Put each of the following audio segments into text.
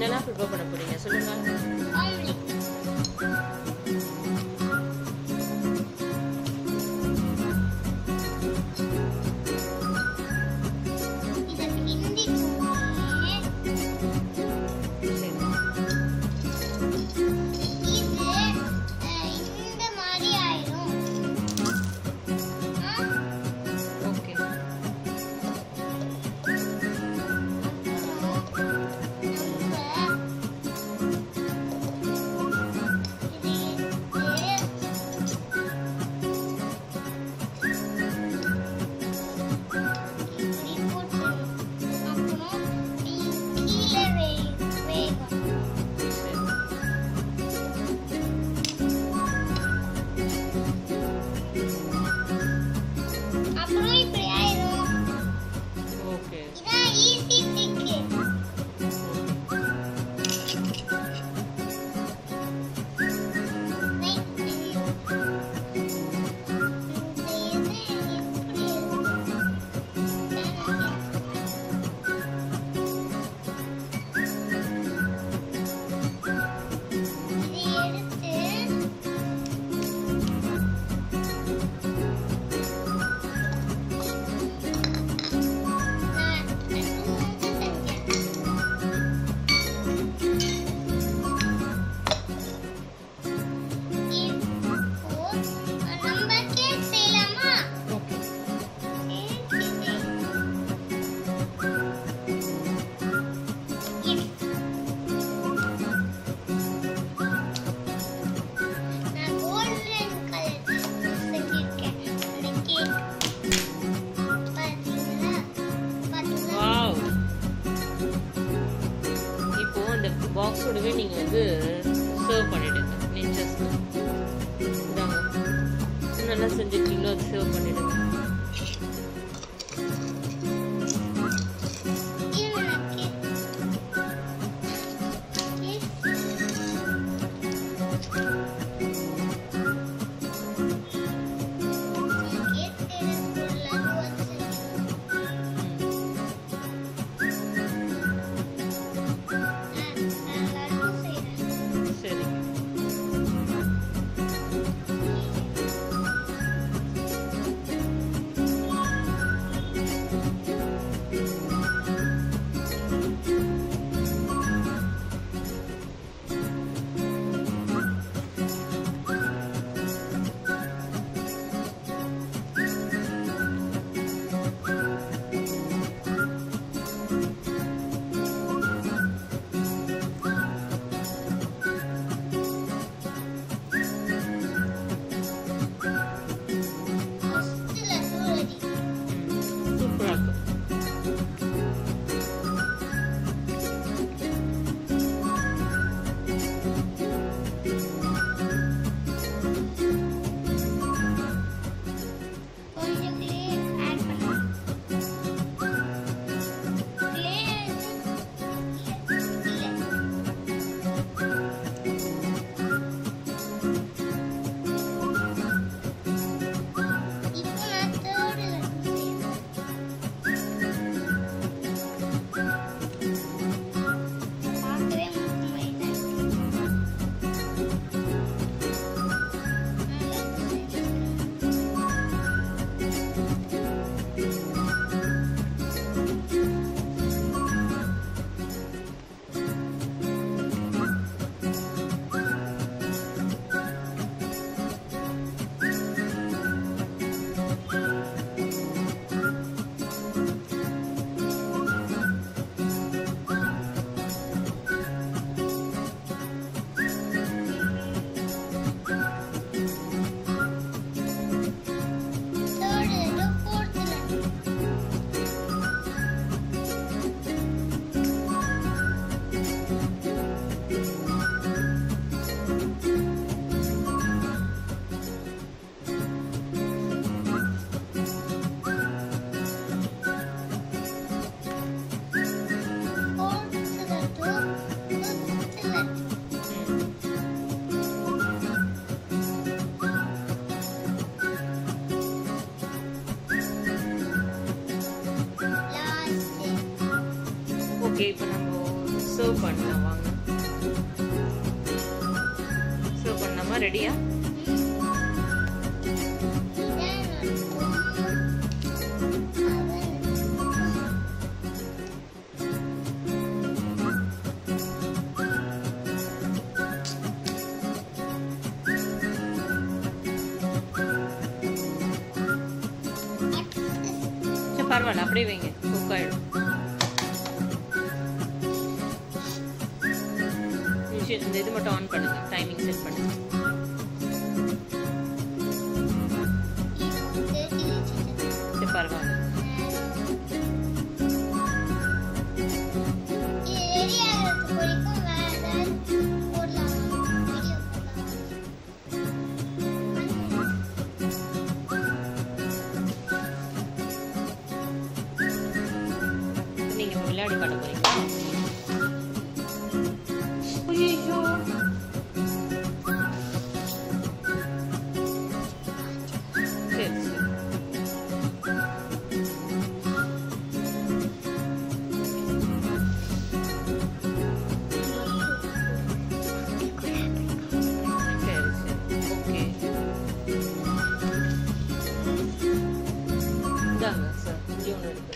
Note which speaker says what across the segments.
Speaker 1: என்னெல்லாம் ப்ரிப்பேர் பண்ண போறீங்க சொல்லுங்க
Speaker 2: ஆம்லெட் இதை கிண்டிக்கோங்க
Speaker 1: சரி
Speaker 2: இது அஹ், இந்த மாதிரி ஆயிரும் ஆ,
Speaker 1: ஓகே
Speaker 2: அப்புறம் நம்ம இது எடுத்து இப்படி போட்டுறணும். அப்புறம் நீ கீழே வே- வேகணும்.
Speaker 1: சரி
Speaker 2: அப்புறம் இப்படி ஆயிரும்.
Speaker 1: ஓகே
Speaker 2: இதான் easy trick. Wait, இந்த இது எப்படி இருக்கும்? இதை எடுத்து நான் ரெண்டு செஞ்சேன் இப்போ நம்ம கேக் செய்யலாமா
Speaker 1: ஓகே
Speaker 2: கேக் செய். Yes. நான் golden color செஞ்சிருக்கேன். அந்த cake. பாத்தீங்களா? பாத்தீங்களா?
Speaker 1: வாவ் இப்போ அந்த பாக்ஸோடவே நீங்க வந்து சர்வ் பண்ணிடுங்க நிச்சஸ் இதாங்க நல்லா செஞ்சிருக்கீங்களோ அது சர்வ் பண்ணிடுங்க
Speaker 2: இருங்க, நான் cake. Cake. cake செய்யறதுக்குள்ள அது செய்யணும். நான் நான் லட்டு செய்றேன்.
Speaker 1: சரி
Speaker 2: First லட்டு ready.
Speaker 1: சூப்பராக இருக்கும்
Speaker 2: கொஞ்சம் clay add பண்ணலாம். clay இல்ல, இல்ல. இப்போ நான் third லட்டு செய்றேன். பார்க்கவே மட்டும் வயதா இருக்கு. நான் லட்டு செய்றேன். Third laddu, fourth laddu. Fourth laddu, fifth laddu. Last.
Speaker 1: Okay இப்போ நம்ம சர்வ் பண்ணலாம் வாங்க சர்வ் பண்ணலாமா ரெடியா சரி பரவாயில்ல அப்படியே வைங்க குக் ஆயிடும் மிஷின் இந்த இது மட்டும் ஆன் பண்ணுங்க டைமிங் செட் பண்ணுங்க சரி பரவாயில்ல நீங்க இப்ப விளையாடி காட்ட போறீங்க ஐயோ சரி சரி சரி சரி ஓகே இந்தாங்க சார் இங்கே ஒன்று இருக்கு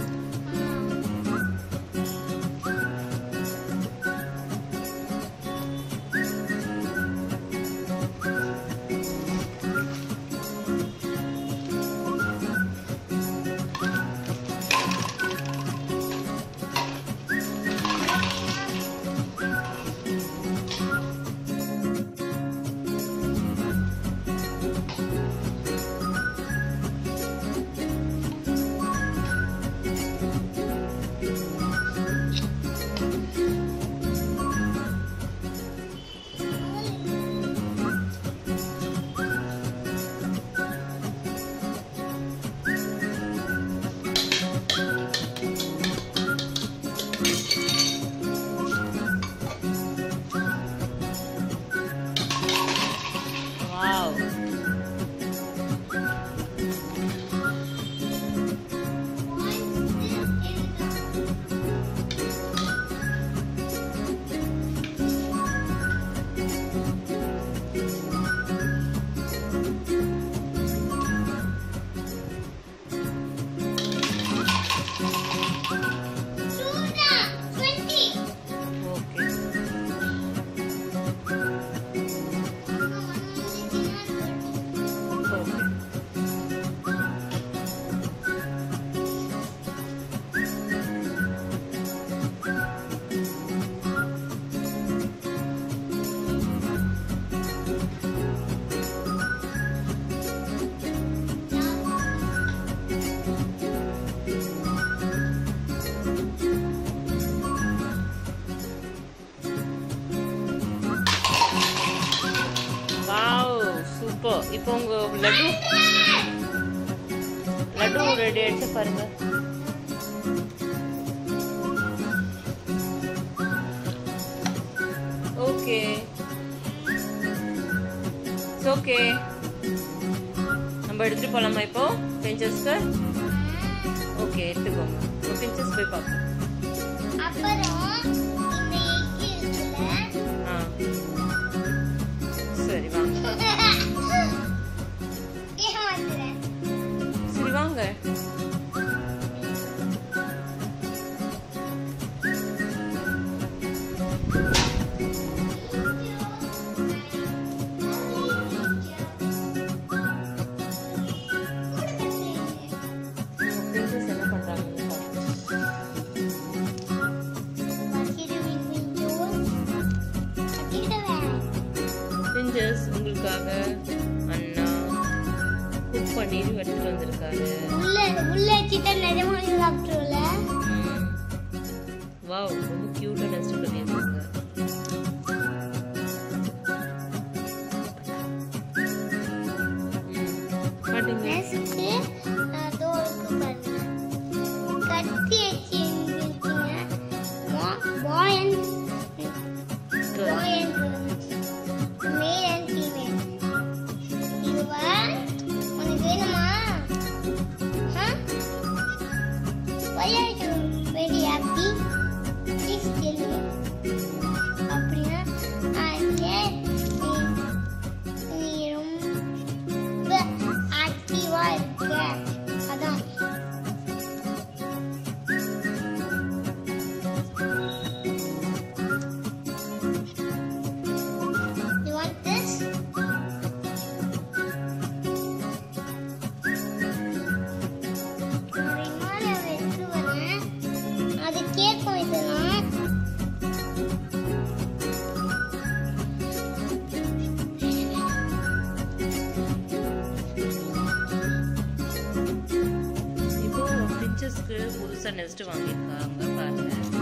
Speaker 1: wow okay okay wow super இப்போ உங்க லட்டு லட்டு ரெடி ஆயிடுச்சு பாருங்க ஓகே ஓகே நம்ம எடுத்துட்டு போலாமா இப்போ பிரின்சஸ்க்கு ஓகே எடுத்துக்கோங்க பிரின்சஸ் போய் பார்ப்போம்
Speaker 2: அப்புறம் இந்த எக் இருக்குல்ல
Speaker 1: ஆ சரி வாங்க
Speaker 2: ஏமாத்துறேன்
Speaker 1: சரி வாங்க பிரின்சஸ் என்ன பண்றாங்கன்னு பாருங்க பிரின்சஸ் உங்களுக்காக அண்ணா குக் பண்ணி எடுத்துட்டு வந்திருக்காரு வாவ் ரொம்ப கியூட்டா டெஸ்ட் பண்ணியிருக்காங்க காட்டுங்க
Speaker 2: Why are you very happy?
Speaker 1: புதுசாக நெக்ஸ்ட்டு வாங்கியிருக்காங்க பாருங்கள்